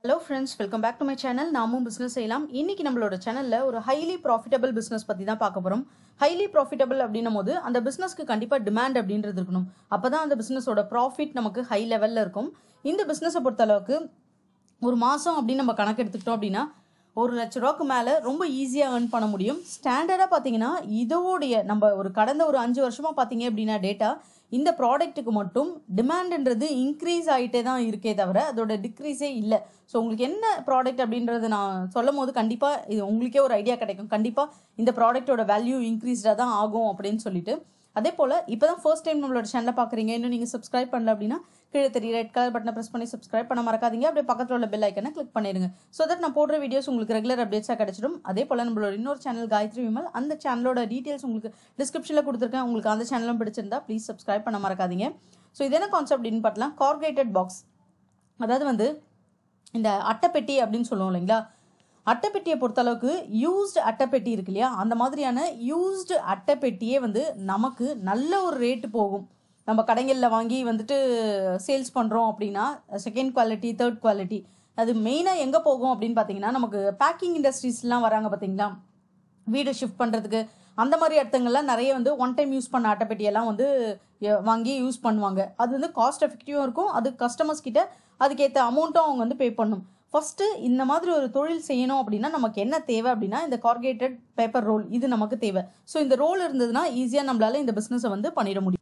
hello friends welcome back to my channel நாமும் business செய்யலாம் இன்னைக்கு நம்மளோட சேனலில் ஒரு ஹைலி ப்ராஃபிட்டபிள் பிஸ்னஸ் பற்றி தான் பார்க்க போகிறோம் ஹைலி ப்ராஃபிட்டபிள் அப்படின்னும் போது அந்த பிஸ்னஸ்க்கு கண்டிப்பாக டிமாண்ட் அப்படின்றது இருக்கணும் அப்போ தான் அந்த பிஸ்னஸோட ப்ராஃபிட் நமக்கு ஹை லெவலில் இருக்கும் இந்த பிஸ்னஸை பொறுத்தளவுக்கு ஒரு மாதம் அப்படின்னு நம்ம கணக்கு எடுத்துக்கிட்டோம் அப்படின்னா ஒரு லட்ச ரூபாய்க்கு மேலே ரொம்ப ஈஸியாக earn பண்ண முடியும் ஸ்டாண்டர்டாக பார்த்தீங்கன்னா இதோடைய நம்ம ஒரு கடந்த ஒரு அஞ்சு வருஷமாக பார்த்தீங்க அப்படின்னா டேட்டா இந்த ப்ராடக்ட்டுக்கு மட்டும் டிமாண்ட்ன்றது இன்க்ரீஸ் ஆகிட்டே தான் இருக்கே தவிர அதோட டிக்ரீஸே இல்லை ஸோ உங்களுக்கு என்ன ப்ராடக்ட் அப்படின்றது நான் சொல்லும் போது கண்டிப்பாக இது உங்களுக்கே ஒரு ஐடியா கிடைக்கும் கண்டிப்பாக இந்த ப்ராடக்ட்டோட வேல்யூ இன்க்ரீஸ்டாக தான் ஆகும் அப்படின்னு சொல்லிட்டு அதே போல் இப்போ தான் ஃபர்ஸ்ட் டைம் நம்மளோட சேனலை பார்க்குறீங்க இன்னும் நீங்கள் சப்ஸ்கிரைப் பண்ணல அப்படின்னா கீழே தெரிய ரெட் கலர் பட்டனை ப்ரெஸ் பண்ணி சப்ஸ்கிரைப் பண்ண மறக்காதீங்க அப்படியே பக்கத்தில் உள்ள பெல் ஐக்கனை கிளிக் பண்ணிடுங்க ஸோ தட் நான் போடுற வீடியோஸ் உங்களுக்கு ரெகுலர் அப்டேட்ஸாக கிடைச்சிடும் அதே போல் நம்மளோட இன்னொரு சேனல் காயத்ரி விமல் அந்த சேனலோட டீட்டெயில்ஸ் உங்களுக்கு டிஸ்கிரிப்ஷனில் கொடுத்துருக்கேன் உங்களுக்கு அந்த சேனலும் பிடிச்சிருந்தா ப்ளீஸ் சப்ஸ்கிரைப் பண்ண மறக்காதீங்க ஸோ இது என்ன கான்செப்ட் அப்படின்னு பார்த்தலாம் கார்கேட்டட் பாக்ஸ் அதாவது வந்து இந்த அட்டைப்பெட்டி அப்படின்னு சொல்லுவோம் இல்லைங்களா அட்டைப்பெட்டியை பொறுத்தளவுக்கு யூஸ்டு அட்டைப்பெட்டி இருக்கு இல்லையா அந்த மாதிரியான யூஸ்டு அட்டைப்பெட்டியே வந்து நமக்கு நல்ல ஒரு ரேட்டு போகும் நம்ம கடைகளில் வாங்கி வந்துட்டு சேல்ஸ் பண்ணுறோம் அப்படின்னா செகண்ட் குவாலிட்டி தேர்ட் குவாலிட்டி அது மெயினாக எங்கே போகும் அப்படின்னு பார்த்தீங்கன்னா நமக்கு பேக்கிங் இண்டஸ்ட்ரீஸ்லாம் வராங்க பார்த்தீங்களா வீடு ஷிஃப்ட் பண்ணுறதுக்கு அந்த மாதிரி இடத்துங்கள்லாம் நிறைய வந்து ஒன் டைம் யூஸ் பண்ண அட்டைப்பெட்டியெல்லாம் வந்து எ- வாங்கி யூஸ் பண்ணுவாங்க அது வந்து காஸ்ட் எஃபெக்டிவாக இருக்கும் அது கஸ்டமர்ஸ் கிட்ட அதுக்கேற்ற அமௌண்ட்டும் அவங்க வந்து பே பண்ணும் ஃபர்ஸ்ட்டு இந்த மாதிரி ஒரு தொழில் செய்யணும் அப்படின்னா நமக்கு என்ன தேவை அப்படின்னா இந்த கார்கேட்டட் பேப்பர் ரோல் இது நமக்கு தேவை ஸோ இந்த ரோல் இருந்ததுன்னா ஈஸியாக நம்மளால இந்த பிஸ்னஸை வந்து பண்ணிட முடியும்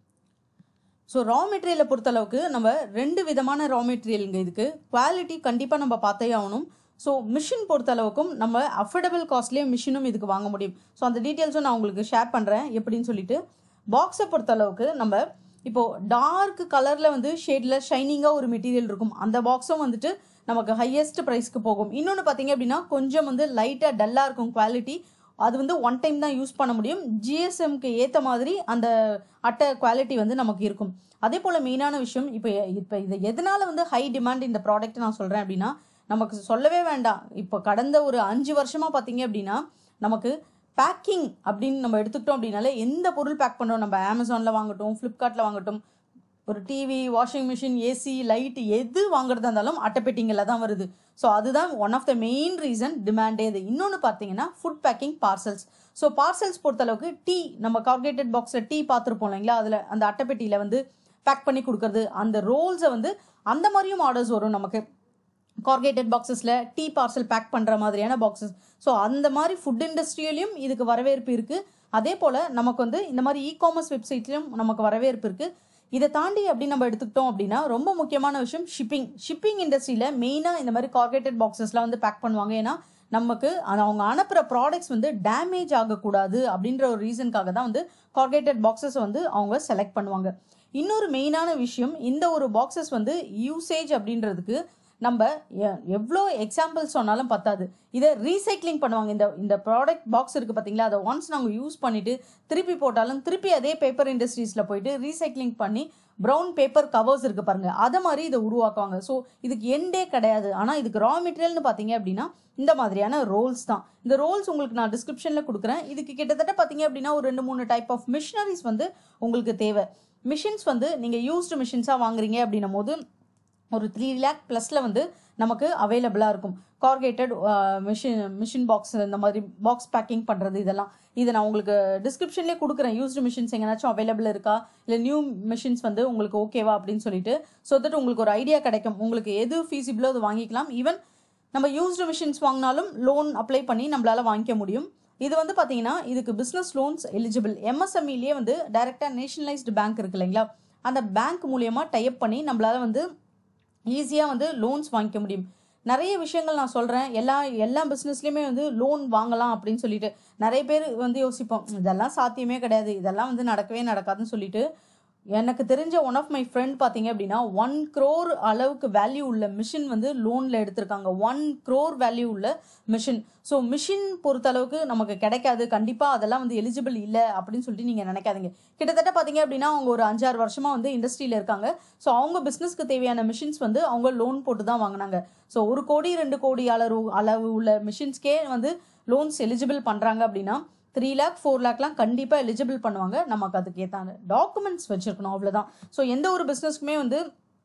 ஸோ ரா மெட்டீரியலை பொறுத்தளவுக்கு நம்ம ரெண்டு விதமான ரா மெட்டீரியலுங்க இதுக்கு குவாலிட்டி கண்டிப்பாக நம்ம பார்த்தே ஆகணும் ஸோ மிஷின் பொறுத்தளவுக்கும் நம்ம அஃபோர்டபுள் காஸ்ட்லேயே மிஷினும் இதுக்கு வாங்க முடியும் ஸோ அந்த டீட்டெயில்ஸும் நான் உங்களுக்கு ஷேர் பண்ணுறேன் எப்படின்னு சொல்லிட்டு பாக்ஸை பொறுத்தளவுக்கு நம்ம இப்போது டார்க் கலரில் வந்து ஷேடில் ஷைனிங்காக ஒரு மெட்டீரியல் இருக்கும் அந்த பாக்ஸும் வந்துட்டு நமக்கு ஹையஸ்ட் ப்ரைஸ்க்கு போகும் இன்னொன்று பார்த்தீங்க அப்படின்னா கொஞ்சம் வந்து லைட்டாக டல்லாக இருக்கும் குவாலிட்டி அது வந்து ஒன் டைம் தான் யூஸ் பண்ண முடியும் ஜிஎஸ்எம்க்கு ஏற்ற மாதிரி அந்த அட்டை குவாலிட்டி வந்து நமக்கு இருக்கும் அதே போல் மெயினான விஷயம் இப்போ இப்போ இது எதனால் வந்து ஹை டிமாண்ட் இந்த ப்ராடக்ட் நான் சொல்கிறேன் அப்படின்னா நமக்கு சொல்லவே வேண்டாம் இப்போ கடந்த ஒரு அஞ்சு வருஷமாக பார்த்தீங்க அப்படின்னா நமக்கு பேக்கிங் அப்படின்னு நம்ம எடுத்துக்கிட்டோம் அப்படின்னாலே எந்த பொருள் பேக் பண்ணுறோம் நம்ம அமேசானில் வாங்கட்டும் ஃப்ளிப்கார்ட்டில் வாங்கட்டும் ஒரு TV washing machine AC light எது வாங்குறதா இருந்தாலும் அட்டைப்பெட்டிங்களில் தான் வருது ஸோ அதுதான் one of the main reason டிமாண்டே இது இன்னொன்று பார்த்தீங்கன்னா food packing parcels so parcels பொறுத்தளவுக்கு டீ நம்ம கார்கேட்டட் பாக்ஸில் டீ பார்த்துருப்போம் இல்லைங்களா அதில் அந்த அட்டைப்பெட்டியில் வந்து பேக் பண்ணி கொடுக்கறது அந்த ரோல்ஸை வந்து அந்த மாதிரியும் ஆர்டர்ஸ் வரும் நமக்கு கார்கேட்டட் பாக்ஸஸில் டீ பார்சல் பேக் பண்ணுற மாதிரியான பாக்ஸஸ் ஸோ அந்த மாதிரி ஃபுட் இண்டஸ்ட்ரியிலையும் இதுக்கு வரவேற்பு இருக்குது அதே போல் நமக்கு வந்து இந்த மாதிரி இ காமர்ஸ் வெப்சைட்லையும் நமக்கு வரவேற்பு இருக்குது இதை தாண்டி அப்படி நம்ம எடுத்துக்கிட்டோம் அப்படின்னா ரொம்ப முக்கியமான விஷயம் ஷிப்பிங் ஷிப்பிங் இண்டஸ்ட்ரியில் மெயினாக இந்த மாதிரி கார்கேட்டட் பாக்ஸஸ்லாம் வந்து பேக் பண்ணுவாங்க ஏன்னா நமக்கு அது அவங்க அனுப்புகிற ப்ராடக்ட்ஸ் வந்து டேமேஜ் ஆகக்கூடாது அப்படின்ற ஒரு ரீசனுக்காக தான் வந்து கார்கேட்டட் பாக்ஸஸ் வந்து அவங்க செலக்ட் பண்ணுவாங்க இன்னொரு மெயினான விஷயம் இந்த ஒரு பாக்ஸஸ் வந்து யூசேஜ் அப்படின்றதுக்கு நம்ம எ- எவ்வளோ எக்ஸாம்பிள் சொன்னாலும் பத்தாது இதை ரீசைக்ளிங் பண்ணுவாங்க இந்த இந்த ப்ராடக்ட் பாக்ஸ் இருக்குது பார்த்தீங்களா அதை ஒன்ஸ் நாங்கள் யூஸ் பண்ணிவிட்டு திருப்பி போட்டாலும் திருப்பி அதே பேப்பர் இண்டஸ்ட்ரீஸில் போயிட்டு ரீசைக்ளிங் பண்ணி ப்ரௌன் பேப்பர் கவர்ஸ் இருக்குது பாருங்கள் அதை மாதிரி இதை உருவாக்குவாங்க ஸோ இதுக்கு எண்டே கிடையாது ஆனால் இதுக்கு ரா மெட்டீரியல்னு பார்த்தீங்க அப்படின்னா இந்த மாதிரியான ரோல்ஸ் தான் இந்த ரோல்ஸ் உங்களுக்கு நான் டிஸ்கிரிப்ஷனில் கொடுக்குறேன் இதுக்கு கிட்டத்தட்ட பார்த்தீங்க அப்படின்னா ஒரு ரெண்டு மூணு டைப் ஆஃப் மிஷினரிஸ் வந்து உங்களுக்கு தேவை மிஷின்ஸ் வந்து நீங்கள் யூஸ்டு மிஷின்ஸாக வாங்குறீங்க அப்படின்னும் போது ஒரு த்ரீ லேக் ப்ளஸில் வந்து நமக்கு அவைலபிளாக இருக்கும் கார்கேட்டட் மிஷின் மிஷின் பாக்ஸ் இந்த மாதிரி பாக்ஸ் பேக்கிங் பண்ணுறது இதெல்லாம் இதை நான் உங்களுக்கு டிஸ்கிரிப்ஷன்லேயே கொடுக்குறேன் யூஸ்டு மிஷின்ஸ் எங்கேனாச்சும் அவைலபிள் இருக்கா இல்லை நியூ மிஷின்ஸ் வந்து உங்களுக்கு ஓகேவா அப்படின்னு சொல்லிட்டு ஸோ தட் உங்களுக்கு ஒரு ஐடியா கிடைக்கும் உங்களுக்கு எது ஃபீஸிபிளோ அது வாங்கிக்கலாம் ஈவன் நம்ம யூஸ்டு மிஷின்ஸ் வாங்கினாலும் லோன் அப்ளை பண்ணி நம்மளால வாங்கிக்க முடியும் இது வந்து பார்த்தீங்கன்னா இதுக்கு பிஸ்னஸ் லோன்ஸ் எலிஜிபிள் எம்எஸ்எம்இலேயே வந்து டைரெக்டாக நேஷனலைஸ்டு பேங்க் இருக்கு இல்லைங்களா அந்த பேங்க் மூலியமாக டைப் பண்ணி நம்மளால வந்து ஈஸியாக வந்து லோன்ஸ் வாங்கிக்க முடியும் நிறைய விஷயங்கள் நான் சொல்கிறேன் எல்லா எல்லா பிஸ்னஸ்லேயுமே வந்து லோன் வாங்கலாம் அப்படின்னு சொல்லிட்டு நிறைய பேர் வந்து யோசிப்போம் இதெல்லாம் சாத்தியமே கிடையாது இதெல்லாம் வந்து நடக்கவே நடக்காதுன்னு சொல்லிட்டு எனக்கு தெரிஞ்ச ஒன் ஆஃப் மை ஃப்ரெண்ட் பார்த்தீங்க அப்படின்னா ஒன் க்ரோர் அளவுக்கு வேல்யூ உள்ள மிஷின் வந்து லோனில் எடுத்திருக்காங்க ஒன் க்ரோர் வேல்யூ உள்ள மிஷின் ஸோ மிஷின் பொறுத்த அளவுக்கு நமக்கு கிடைக்காது கண்டிப்பாக அதெல்லாம் வந்து எலிஜிபிள் இல்லை அப்படின்னு சொல்லிட்டு நீங்கள் நினைக்காதீங்க கிட்டத்தட்ட பார்த்தீங்க அப்படின்னா அவங்க ஒரு அஞ்சாறு வருஷமாக வந்து இண்டஸ்ட்ரியில் இருக்காங்க ஸோ அவங்க பிஸ்னஸ்க்கு தேவையான மிஷின்ஸ் வந்து அவங்க லோன் போட்டு தான் வாங்கினாங்க ஸோ ஒரு கோடி ரெண்டு கோடி அளவு அளவு உள்ள மிஷின்ஸ்க்கே வந்து லோன்ஸ் எலிஜிபிள் பண்ணுறாங்க அப்படின்னா த்ரீ லேக் ஃபோர் லேக்லாம் கண்டிப்பாக எலிஜிபிள் பண்ணுவாங்க நமக்கு அதுக்கு ஏற்ற டாக்குமெண்ட்ஸ் வச்சுருக்கணும் அவ்வளோதான் ஸோ எந்த ஒரு பிஸ்னஸ்க்குமே வந்து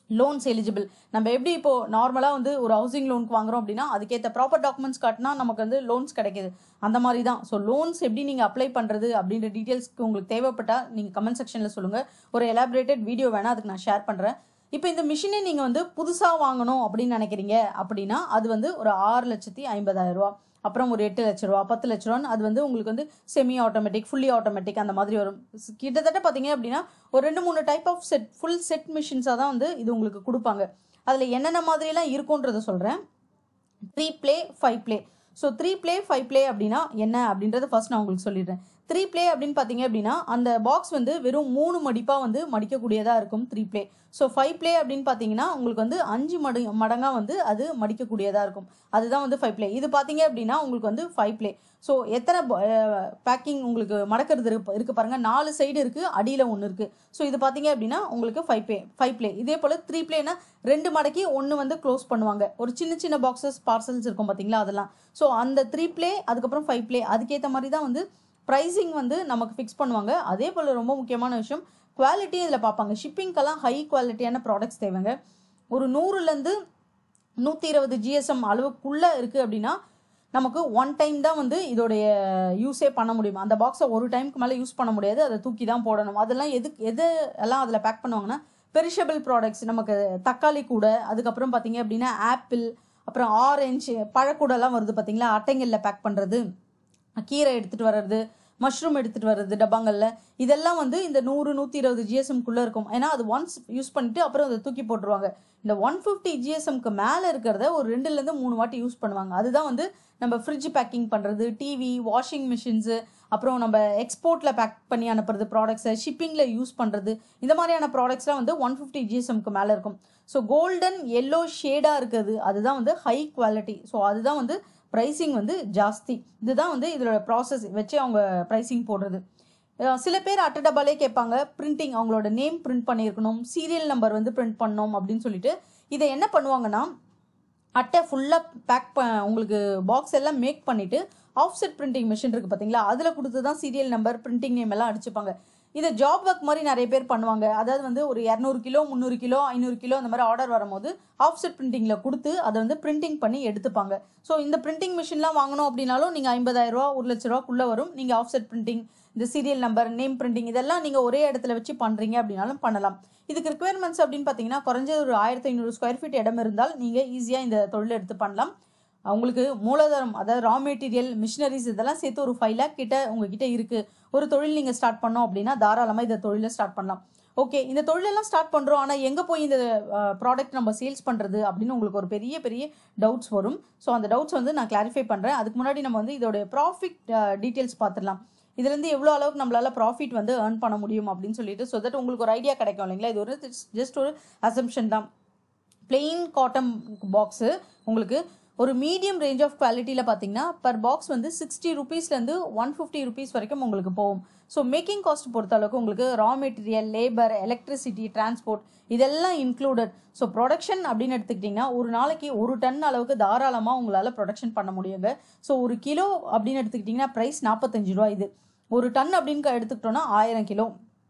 லோன்ஸ் எலிஜிபிள் நம்ம எப்படி இப்போ நார்மலாக வந்து ஒரு ஹவுசிங் லோனுக்கு வாங்குறோம் அப்படின்னா அதுக்கேற்ற ப்ராப்பர் டாக்குமெண்ட்ஸ் காட்டினா நமக்கு வந்து லோன்ஸ் கிடைக்குது அந்த மாதிரி தான் ஸோ லோன்ஸ் எப்படி நீங்கள் அப்ளை பண்ணுறது அப்படின்ற டீட்டெயில்ஸ்க்கு உங்களுக்கு தேவைப்பட்டால் நீங்கள் கமெண்ட் செக்ஷனில் சொல்லுங்கள் ஒரு எலாபரேட்டட் வீடியோ வேணால் அதுக்கு நான் ஷேர் பண்ணுறேன் இப்போ இந்த மிஷினை நீங்கள் வந்து புதுசாக வாங்கணும் அப்படின்னு நினைக்கிறீங்க அப்படின்னா அது வந்து ஒரு ஆறு லட்சத்தி ஐம்பதாயிரம் ரூபா அப்புறம் ஒரு எட்டு லட்ச ரூபா பத்து லட்ச ரூபான்னு அது வந்து உங்களுக்கு வந்து செமி ஆட்டோமேட்டிக் ஃபுல்லி ஆட்டோமேட்டிக் அந்த மாதிரி வரும் கிட்டத்தட்ட பார்த்தீங்க அப்படின்னா ஒரு ரெண்டு மூணு type of set full set மிஷின்ஸாக தான் வந்து இது உங்களுக்கு கொடுப்பாங்க அதில் என்னென்ன மாதிரிலாம் இருக்குன்றத சொல்கிறேன் three ply five ply so three ply five ply அப்படின்னா என்ன அப்படின்றத ஃபர்ஸ்ட் நான் உங்களுக்கு சொல்லிடுறேன் த்ரீ ப்ளே அப்படின்னு பார்த்தீங்க அப்படின்னா அந்த பாக்ஸ் வந்து வெறும் மூணு மடிப்பாக வந்து மடிக்கக்கூடியதாக இருக்கும் three ply so five ply அப்படின்னு பார்த்தீங்கன்னா உங்களுக்கு வந்து அஞ்சு மடு மடங்காக வந்து அது மடிக்கக்கூடியதாக இருக்கும் அதுதான் வந்து ஃபைவ் ப்ளே இது பார்த்தீங்க அப்படின்னா உங்களுக்கு வந்து ஃபைவ் ப்ளே ஸோ எத்தனை பேக்கிங் உங்களுக்கு மடக்கிறது இருக்கு இருக்கு பாருங்க நாலு சைடு இருக்கு அடியில் ஒன்று இருக்கு ஸோ இது பார்த்தீங்க அப்படின்னா உங்களுக்கு ஃபைவ் ப்ளே ஃபைவ் ப்ளே இதே போல் த்ரீ ப்ளேனா ரெண்டு மடக்கி ஒன்று வந்து க்ளோஸ் பண்ணுவாங்க ஒரு சின்ன சின்ன பாக்ஸஸ் பார்சல்ஸ் இருக்கும் பார்த்தீங்களா அதெல்லாம் ஸோ அந்த த்ரீ ப்ளே அதுக்கப்புறம் ஃபைவ் ப்ளே அதுக்கேற்ற மாதிரி தான் வந்து ப்ரைஸிங் வந்து நமக்கு ஃபிக்ஸ் பண்ணுவாங்க அதே போல் ரொம்ப முக்கியமான விஷயம் குவாலிட்டி இதில் பார்ப்பாங்க ஷிப்பிங்க்கெல்லாம் ஹை குவாலிட்டியான ப்ராடக்ட்ஸ் தேவைங்க ஒரு நூறுலேருந்து நூற்றி இருபது ஜிஎஸ்எம் அளவுக்குள்ளே இருக்குது அப்படின்னா நமக்கு ஒன் டைம் தான் வந்து இதோடைய யூஸே பண்ண முடியும் அந்த பாக்ஸை ஒரு டைமுக்கு மேலே யூஸ் பண்ண முடியாது அதை தூக்கி தான் போடணும் அதெல்லாம் எதுக்கு எது எல்லாம் அதில் பேக் பண்ணுவாங்கன்னா பெரிஷபிள் ப்ராடக்ட்ஸ் நமக்கு தக்காளி கூட அதுக்கப்புறம் பார்த்தீங்க அப்படின்னா ஆப்பிள் அப்புறம் ஆரஞ்சு பழக்கூடெல்லாம் வருது பார்த்தீங்களா அட்டைங்களில் பேக் பண்ணுறது கீரை எடுத்துகிட்டு வர்றது மஷ்ரூம் எடுத்துகிட்டு வர்றது டப்பாங்களில் இதெல்லாம் வந்து இந்த நூறு நூற்றி இருபது ஜிஎஸ்எம்குள்ளே இருக்கும் ஏன்னா அது ஒன்ஸ் யூஸ் பண்ணிட்டு அப்புறம் அதை தூக்கி போட்டுருவாங்க இந்த ஒன் ஃபிஃப்டி ஜிஎஸ்எம்க்கு மேலே இருக்கிறத ஒரு ரெண்டுலேருந்து மூணு வாட்டி யூஸ் பண்ணுவாங்க அதுதான் வந்து நம்ம ஃப்ரிட்ஜ் பேக்கிங் பண்ணுறது டிவி வாஷிங் மிஷின்ஸு அப்புறம் நம்ம எக்ஸ்போர்ட்டில் பேக் பண்ணி அனுப்புறது ப்ராடக்ட்ஸை ஷிப்பிங்கில் யூஸ் பண்ணுறது இந்த மாதிரியான ப்ராடக்ட்ஸ்லாம் வந்து ஒன் ஃபிஃப்டி ஜிஎஸ்எம்க்கு மேலே இருக்கும் ஸோ கோல்டன் எல்லோ ஷேடாக இருக்குது அதுதான் வந்து ஹை குவாலிட்டி ஸோ அதுதான் வந்து ப்ரைஸிங் வந்து ஜாஸ்தி இதுதான் வந்து இதோட ப்ராசஸ் வச்சு அவங்க ப்ரைஸிங் போடுறது அஹ் சில பேர் அட்டை டப்பாலே கேட்பாங்க பிரிண்டிங் அவங்களோட நேம் பிரிண்ட் பண்ணியிருக்கணும் சீரியல் நம்பர் வந்து பிரிண்ட் பண்ணணும் அப்படின்னு சொல்லிட்டு இதை என்ன பண்ணுவாங்கன்னா அட்டை ஃபுல்லாக பேக் ப உங்களுக்கு பாக்ஸ் எல்லாம் மேக் பண்ணிவிட்டு ஆஃப்செட் பிரிண்டிங் மிஷின் இருக்குது பார்த்தீங்களா அதில் கொடுத்து தான் சீரியல் நம்பர் பிரிண்டிங் நேம் எல்லாம் அடிச்சுப்பாங்க இதை ஜாப் ஒர்க் மாதிரி நிறைய பேர் பண்ணுவாங்க அதாவது வந்து ஒரு இரநூறு கிலோ முந்நூறு கிலோ ஐநூறு கிலோ அந்த மாதிரி ஆர்டர் வரும்போது ஆஃப்செட் பிரிண்டிங்கில் கொடுத்து அதை வந்து பிரிண்டிங் பண்ணி எடுத்துப்பாங்க ஸோ இந்த பிரிண்டிங் மிஷின்லாம் வாங்கணும் அப்படின்னாலும் நீங்கள் ஐம்பதாயிரம் ரூபா ஒரு லட்ச ரூபாக்குள்ளே வரும் நீங்கள் ஆஃப்செட் பிரிண்டிங் இந்த சீரியல் நம்பர் நேம் பிரிண்டிங் இதெல்லாம் நீங்கள் ஒரே இடத்துல வச்சு பண்ணுறீங்க அப்படின்னாலும் பண்ணலாம் இதுக்கு ரிக்குவயர்மெண்ட்ஸ் அப்படின்னு பார்த்தீங்கன்னா குறைஞ்சது ஒரு ஆயிரத்தி ஐநூறு ஸ்கொயர் ஃபீட் இடம் இருந்தால் நீங்கள் ஈஸியாக இந்த தொழில் எடுத்து பண்ணலாம் உங்களுக்கு மூலதனம் அதாவது ரா மெட்டீரியல் மிஷினரிஸ் இதெல்லாம் சேர்த்து ஒரு ஃபைவ் லேக் கிட்ட உங்ககிட்ட இருக்குது ஒரு தொழில் நீங்கள் ஸ்டார்ட் பண்ணோம் அப்படின்னா தாராளமாக இந்த தொழிலை ஸ்டார்ட் பண்ணலாம் ஓகே இந்த தொழிலெல்லாம் ஸ்டார்ட் பண்ணுறோம் ஆனால் எங்கே போய் இந்த ப்ராடக்ட் நம்ம சேல்ஸ் பண்ணுறது அப்படின்னு உங்களுக்கு ஒரு பெரிய பெரிய டவுட்ஸ் வரும் ஸோ அந்த டவுட்ஸ் வந்து நான் கிளாரிஃபை பண்ணுறேன் அதுக்கு முன்னாடி நம்ம வந்து இதோடைய ப்ராஃபிட் டீட்டெயில்ஸ் பார்த்துடலாம் இதுலேருந்து எவ்வளோ அளவுக்கு நம்மளால ப்ராஃபிட் வந்து ஏர்ன் பண்ண முடியும் அப்படின்னு சொல்லிட்டு ஸோ தட் உங்களுக்கு ஒரு ஐடியா கிடைக்கும் இல்லைங்களா இது ஒரு ஜஸ்ட் ஒரு அசம்ஷன் தான் பிளெயின் காட்டன் பாக்ஸு உங்களுக்கு ஒரு மீடியம் ரேஞ்ச் ஆஃப் குவாலிட்டியில் பார்த்தீங்கன்னா பர் பாக்ஸ் வந்து சிக்ஸ்டி ருபீஸ்லேருந்து ஒன் ஃபிஃப்டி ருபீஸ் வரைக்கும் உங்களுக்கு போகும் ஸோ மேக்கிங் காஸ்ட் பொறுத்த அளவுக்கு உங்களுக்கு raw material labour electricity transport இதெல்லாம் இன்க்ளூடட் ஸோ ப்ரொடக்ஷன் அப்படின்னு எடுத்துக்கிட்டிங்கன்னா ஒரு நாளைக்கு ஒரு டன் அளவுக்கு தாராளமாக உங்களால் ப்ரொடக்ஷன் பண்ண முடியுங்க ஸோ ஒரு கிலோ அப்படின்னு எடுத்துக்கிட்டிங்கன்னா ப்ரைஸ் நாற்பத்தஞ்சு ரூபா இது ஒரு டன் அப்படின்னு எடுத்துக்கிட்டோன்னா ஆயிரம் கிலோ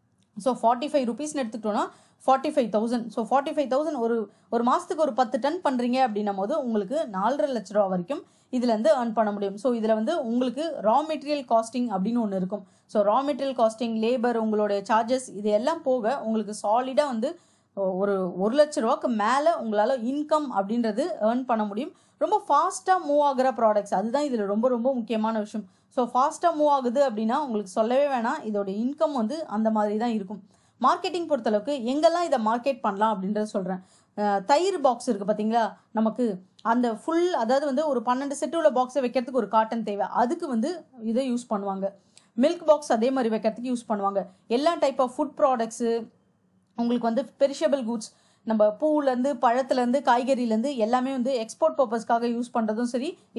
ஸோ ஃபார்ட்டி ஃபைவ் ருபீஸ்னு எடுத்துக்கிட்டோன்னா forty five thousand so forty five thousand ஒரு ஒரு மாதத்துக்கு ஒரு பத்து டன் பண்ணுறீங்க அப்படின்னும் போது உங்களுக்கு நாலரை லட்ச ரூபா வரைக்கும் இதுலேருந்து ஏர்ன் பண்ண முடியும் ஸோ இதில் வந்து உங்களுக்கு ரா மெட்டீரியல் காஸ்டிங் அப்படின்னு ஒன்று இருக்கும் so raw material costing labour உங்களுடைய சார்ஜஸ் இது எல்லாம் போக உங்களுக்கு சாலிடாக வந்து ஒரு ஒரு லட்ச ரூபாய்க்கு மேலே உங்களால் இன்கம் அப்படின்றது ஏர்ன் பண்ண முடியும் ரொம்ப ஃபாஸ்ட்டாக மூவ் ஆகிற ப்ராடக்ட்ஸ் அதுதான் இதில் ரொம்ப ரொம்ப முக்கியமான விஷயம் ஸோ ஃபாஸ்ட்டாக மூவ் ஆகுது அப்படின்னா உங்களுக்கு சொல்லவே வேணாம் இதோட இன்கம் வந்து அந்த மாதிரி தான் இருக்கும் மார்க்கெட்டிங் பொறுத்தளவுக்கு எங்கெல்லாம் இதை மார்க்கெட் பண்ணலாம் அப்படின்றத சொல்கிறேன் தயிர் பாக்ஸ் இருக்குது பார்த்தீங்களா நமக்கு அந்த ஃபுல் அதாவது வந்து ஒரு பன்னெண்டு செட்டு உள்ள பாக்ஸை வைக்கிறதுக்கு ஒரு காட்டன் தேவை அதுக்கு வந்து இதை யூஸ் பண்ணுவாங்க மில்க் பாக்ஸ் அதே மாதிரி வைக்கிறதுக்கு யூஸ் பண்ணுவாங்க எல்லா டைப் ஆஃப் ஃபுட் ப்ராடக்ட்ஸு உங்களுக்கு வந்து பெரிஷபிள் குட்ஸ் நம்ம பூலேருந்து பழத்துலேருந்து காய்கறிலேருந்து எல்லாமே வந்து எக்ஸ்போர்ட் பர்பஸ்க்காக யூஸ் பண்ணுறதும் சரி இல்லை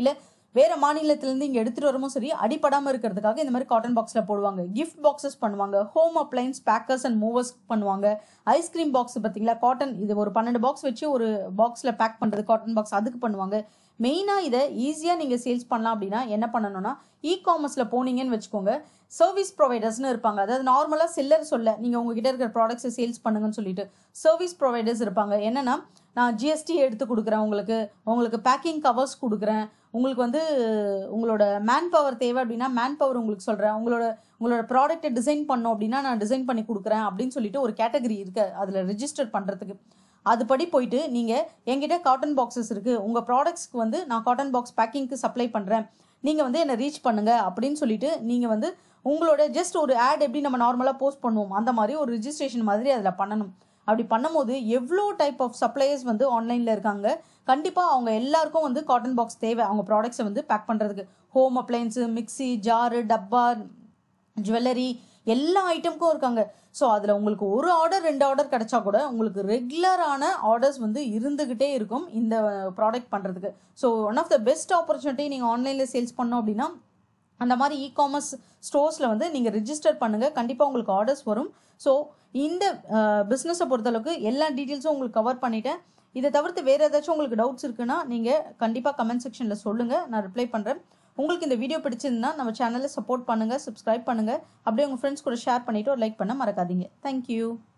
வேற மாநிலத்திலேருந்து இங்கே எடுத்துகிட்டு வரவும் சரி அடிப்படாமல் இருக்கிறதுக்காக இந்த மாதிரி காட்டன் பாக்ஸில் போடுவாங்க கிஃப்ட் பாக்ஸஸ் பண்ணுவாங்க home appliances packers and movers பண்ணுவாங்க ஐஸ்கிரீம் பாக்ஸ் பார்த்தீங்களா காட்டன் இது ஒரு பன்னெண்டு பாக்ஸ் வச்சு ஒரு பாக்ஸில் பேக் பண்ணுறது காட்டன் பாக்ஸ் அதுக்கு பண்ணுவாங்க மெயினாக இதை ஈஸியாக நீங்கள் சேல்ஸ் பண்ணலாம் அப்படின்னா என்ன பண்ணணும்னா இ காமர்ஸில் போனீங்கன்னு வச்சுக்கோங்க சர்வீஸ் ப்ரொவைடர்ஸ்னு இருப்பாங்க அதாவது நார்மலாக செல்லர் சொல்ல நீங்கள் உங்ககிட்ட இருக்கிற ப்ராடக்ட்ஸை சேல்ஸ் பண்ணுங்கன்னு சொல்லிட்டு சர்வீஸ் ப்ரொவைடர்ஸ் இருப்பாங்க என்னன்னா நான் ஜிஎஸ்டி எடுத்து கொடுக்குறேன் உங்களுக்கு உங்களுக்கு பேக்கிங் கவர்ஸ் கொடுக்குறேன் உங்களுக்கு வந்து உங்களோட மேன் பவர் தேவை அப்படின்னா மேன் பவர் உங்களுக்கு சொல்கிறேன் உங்களோட உங்களோட ப்ராடக்ட்டை டிசைன் பண்ணோம் அப்படின்னா நான் டிசைன் பண்ணி கொடுக்குறேன் அப்படின்னு சொல்லிட்டு ஒரு கேட்டகரி இருக்கு அதில் ரெஜிஸ்டர் பண்ணுறதுக்கு அதுபடி போயிட்டு நீங்கள் என்கிட்ட காட்டன் பாக்ஸஸ் இருக்குது உங்கள் ப்ராடக்ட்ஸ்க்கு வந்து நான் காட்டன் பாக்ஸ் பேக்கிங்க்கு சப்ளை பண்ணுறேன் நீங்கள் வந்து என்னை ரீச் பண்ணுங்க அப்படின்னு சொல்லிட்டு நீங்கள் வந்து உங்களோட ஜஸ்ட் ஒரு ஆட் எப்படி நம்ம நார்மலாக போஸ்ட் பண்ணுவோம் அந்த மாதிரி ஒரு ரிஜிஸ்ட்ரேஷன் மாதிரி அதில் பண்ணணும் அப்படி பண்ணும்போது எவ்வளோ டைப் ஆஃப் சப்ளையர்ஸ் வந்து ஆன்லைனில் இருக்காங்க கண்டிப்பாக அவங்க எல்லாருக்கும் வந்து காட்டன் பாக்ஸ் தேவை அவங்க ப்ராடக்ட்ஸை வந்து பேக் பண்ணுறதுக்கு ஹோம் அப்ளைன்ஸு மிக்ஸி ஜாரு டப்பா ஜுவல்லரி எல்லா ஐட்டமுக்கும் இருக்காங்க ஸோ அதில் உங்களுக்கு ஒரு ஆர்டர் ரெண்டு ஆர்டர் கிடைச்சா கூட உங்களுக்கு ரெகுலரான ஆர்டர்ஸ் வந்து இருந்துக்கிட்டே இருக்கும் இந்த ப்ராடக்ட் பண்ணுறதுக்கு so one of the best opportunity நீங்கள் ஆன்லைனில் சேல்ஸ் பண்ணோம் அப்படின்னா அந்த மாதிரி இ காமர்ஸ் ஸ்டோர்ஸில் வந்து நீங்கள் ரிஜிஸ்டர் பண்ணுங்கள் கண்டிப்பாக உங்களுக்கு ஆர்டர்ஸ் வரும் ஸோ இந்த பிஸ்னஸை பொறுத்தளவுக்கு எல்லா டீட்டெயில்ஸும் உங்களுக்கு கவர் பண்ணிட்டேன் இதை தவிர்த்து வேறு ஏதாச்சும் உங்களுக்கு டவுட்ஸ் இருக்குன்னா நீங்கள் கண்டிப்பாக கமெண்ட் செக்ஷனில் சொல்லுங்கள் நான் ரிப்ளை பண்ணுறேன் உங்களுக்கு இந்த வீடியோ பிடிச்சிருந்தா நம்ம சேனலை சப்போர்ட் பண்ணுங்கள் சப்ஸ்கிரைப் பண்ணுங்கள் அப்படியே உங்கள் ஃப்ரெண்ட்ஸ் கூட ஷேர் பண்ணிவிட்டு ஒரு லைக் பண்ண மறக்காதீங்க தேங்க்யூ